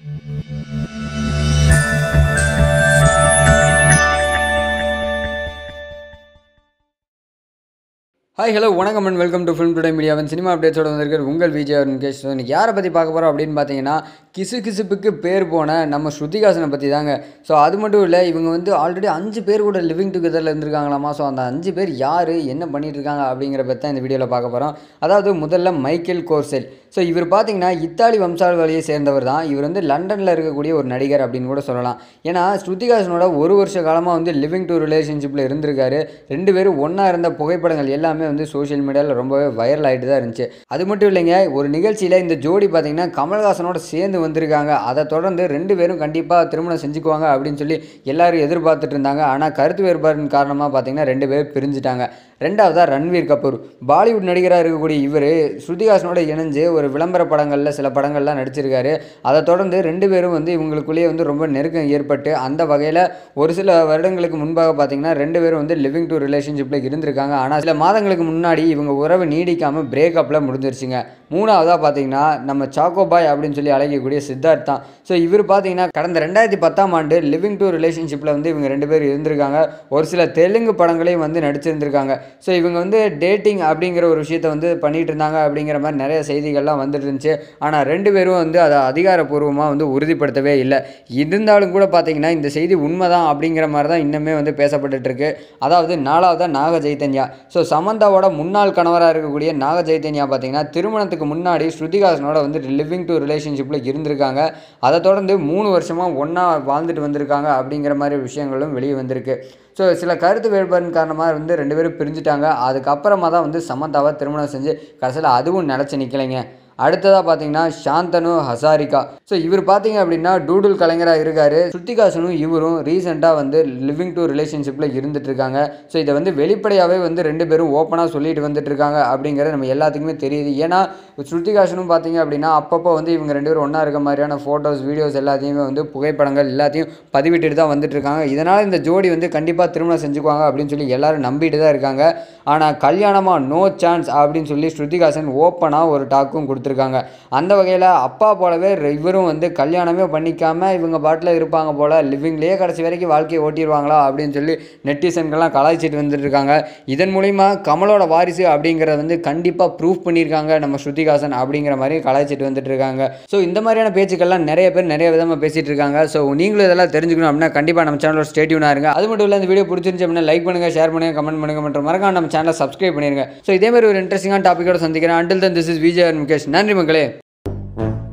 hi hello வணக்கம் and welcome to film today மீடியாவின் cinema அப்டேட்ஸோட வந்திருக்கிற உங்கள் விஜய் முகேஷ் ஸோ இன்றைக்கி யாரை பற்றி பார்க்க போகிறோம் அப்படின்னு பார்த்தீங்கன்னா கிசு கிசுப்புக்கு பேர் போன நம்ம ஸ்ருதிகாசனை பற்றி தாங்க ஸோ அது மட்டும் இல்லை இவங்க வந்து ஆல்ரெடி அஞ்சு பேர் கூட லிவிங் டுகெதரில் இருந்திருக்காங்களாமா ஸோ அந்த அஞ்சு பேர் யார் என்ன பண்ணிட்டு இருக்காங்க அப்படிங்கிற பற்றி தான் இந்த வீடியோவில் பார்க்க போகிறோம் அதாவது முதல்ல மைக்கேல் கோர்செல் ஸோ இவர் பார்த்தீங்கன்னா இத்தாலி வம்சாவளியை சேர்ந்தவர் தான் இவர் வந்து லண்டனில் இருக்கக்கூடிய ஒரு நடிகர் அப்படின்னு கூட சொல்லலாம் ஏன்னா ஸ்ருதிகாசனோட ஒரு வருஷ காலமாக வந்து லிவிங் டு ரிலேஷன்ஷிப்பில் இருந்திருக்காரு ரெண்டு பேரும் ஒன்றா இருந்த புகைப்படங்கள் எல்லாமே வந்து சோஷியல் மீடியாவில் ரொம்பவே வைரல் ஆகிட்டு தான் இருந்துச்சு அது மட்டும் இல்லைங்க ஒரு நிகழ்ச்சியில் இந்த ஜோடி பார்த்தீங்கன்னா கமல்ஹாசனோட சேர்ந்து வந்திருக்காங்க அதை தொடர்ந்து ரெண்டு பேரும் கண்டிப்பாக திருமணம் செஞ்சுக்குவாங்க அப்படின்னு சொல்லி எல்லாரும் எதிர்பார்த்துட்டு இருந்தாங்க ஆனால் கருத்து வேறுபாடின் காரணமாக பார்த்தீங்கன்னா ரெண்டு பேரும் பிரிஞ்சுட்டாங்க ரெண்டாவதா ரன்வீர் கபூர் பாலிவுட் நடிகராக இருக்கக்கூடிய இவர் ஸ்ருதிஹாசனோட இணைஞ்சு ஒரு விளம்பர படங்களில் சில படங்கள்லாம் நடிச்சிருக்காரு அதை தொடர்ந்து ரெண்டு பேரும் வந்து இவங்களுக்குள்ளேயே வந்து ரொம்ப நெருக்கம் ஏற்பட்டு அந்த வகையில் ஒரு சில வருடங்களுக்கு முன்பாக பார்த்தீங்கன்னா ரெண்டு பேரும் வந்து லிவிங் டு ரிலேஷன்ஷிப்பில் இருந்திருக்காங்க ஆனால் சில மாதங்களுக்கு முன்னாடி இவங்க உறவு நீடிக்காமல் பிரேக்கப்பில் முடிஞ்சிருச்சுங்க மூணாவதாக பார்த்தீங்கன்னா நம்ம சாக்கோ பாய் அப்படின்னு சொல்லி அழைக்கக்கூடிய சித்தார்த் தான் ஸோ இவர் பார்த்தீங்கன்னா கடந்த ரெண்டாயிரத்தி பத்தாம் ஆண்டு லிவிங் டு ரிலேஷன்ஷிப்பில் வந்து இவங்க ரெண்டு பேர் இருந்திருக்காங்க ஒரு சில தெலுங்கு படங்களையும் வந்து நடிச்சிருந்திருக்காங்க ஸோ இவங்க வந்து டேட்டிங் அப்படிங்கிற ஒரு விஷயத்தை வந்து பண்ணிட்டு இருந்தாங்க அப்படிங்கிற மாதிரி நிறைய செய்திகள்லாம் வந்துட்டு இருந்துச்சு ஆனால் ரெண்டு பேரும் வந்து அதை அதிகாரப்பூர்வமாக வந்து உறுதிப்படுத்தவே இல்லை இருந்தாலும் கூட பார்த்தீங்கன்னா இந்த செய்தி உண்மைதான் அப்படிங்கிற மாதிரி தான் இன்னுமே வந்து பேசப்பட்டுட்டு இருக்கு அதாவது நாலாவதாக நாக சைத்தன்யா ஸோ சமந்தாவோட முன்னாள் கணவராக இருக்கக்கூடிய நாக சைத்தன்யா பார்த்தீங்கன்னா திருமணத்துக்கு முன்னாடி ஸ்ருதிகாசனோட வந்து லிவிங் டு ரிலேஷன்ஷிப்பில் இருந்திருக்காங்க அதை தொடர்ந்து மூணு வருஷமாக ஒன்றா வாழ்ந்துட்டு வந்திருக்காங்க அப்படிங்கிற மாதிரி விஷயங்களும் வெளியே வந்திருக்கு ஸோ சில கருத்து வேறுபாடின் காரணமாக வந்து ரெண்டு பேரும் பிரிஞ்சுட்டாங்க அதுக்கப்புறமா தான் வந்து சமந்தாவை திருமணம் செஞ்சு கடைசியில் அதுவும் நிலச்சி நிற்கலைங்க அடுத்ததாக பார்த்தீங்கன்னா சாந்தனு ஹசாரிகா ஸோ இவர் பார்த்தீங்க அப்படின்னா டூடுல் கலைஞராக இருக்கார் ஸ்ருத்திகாசனும் இவரும் ரீசெண்டாக வந்து லிவிங் டு ரிலேஷன்ஷிப்பில் இருந்துட்டு இருக்காங்க ஸோ இதை வந்து வெளிப்படையாகவே வந்து ரெண்டு பேரும் ஓப்பனாக சொல்லிட்டு வந்துட்டு இருக்காங்க அப்படிங்கிறது நம்ம எல்லாத்துக்குமே தெரியுது ஏன்னா ஸ்ருத்திகாசனும் பார்த்தீங்க அப்படின்னா அப்பப்போ வந்து இவங்க ரெண்டு பேரும் ஒன்றா இருக்க மாதிரியான ஃபோட்டோஸ் வீடியோஸ் எல்லாத்தையுமே வந்து புகைப்படங்கள் எல்லாத்தையும் பதிவிட்டுட்டு தான் வந்துட்டு இருக்காங்க இதனால் இந்த ஜோடி வந்து கண்டிப்பாக திருமணம் செஞ்சுக்குவாங்க அப்படின்னு சொல்லி எல்லாரும் நம்பிட்டு தான் இருக்காங்க ஆனால் கல்யாணமாக நோ சான்ஸ் அப்படின்னு சொல்லி ஸ்ருதிகாசன் ஓப்பனாக ஒரு டாக்கும் கொடுத்துருக்காங்க அந்த வகையில் அப்பா போலவே இவரும் வந்து கல்யாணமே பண்ணிக்காமல் இவங்க பாட்டில் இருப்பாங்க போல் லிவிங்லேயே கடைசி வரைக்கும் வாழ்க்கையை ஓட்டிடுவாங்களா அப்படின்னு சொல்லி நெட்டிசன்கள்லாம் கலாய்ச்சிட்டு வந்துட்டு இருக்காங்க இதன் மூலிமா கமலோட வாரிசு அப்படிங்கிறத வந்து கண்டிப்பாக ப்ரூஃப் பண்ணியிருக்காங்க நம்ம ஸ்ருதிகாசன் அப்படிங்கிற மாதிரி கலாய்ச்சிட்டு வந்துட்டு இருக்காங்க ஸோ இந்த மாதிரியான பேச்சுக்கள்லாம் நிறைய பேர் நிறைய விதமாக பேசிட்டு இருக்காங்க ஸோ நீங்களும் இதெல்லாம் தெரிஞ்சுக்கணும் அப்படின்னா கண்டிப்பாக நம்ம சேனலோட ஸ்டேட்யூனாக இருங்க அது மட்டும் இல்லை இந்த வீடியோ பிடிச்சிருந்துச்சு அப்படின்னா லைக் பண்ணுங்கள் ஷேர் பண்ணுங்கள் கமெண்ட் பண்ணுங்க மற்றும் மறக்காம நம்ம சேனலை சப்ஸ்கிரைப் பண்ணிருங்க ஸோ இதே மாதிரி ஒரு இன்ட்ரெஸ்டிங்கான டாப்பிக்கோட சந்திக்கிறேன் until then this is Vijay Mukesh நன்றி மக்களே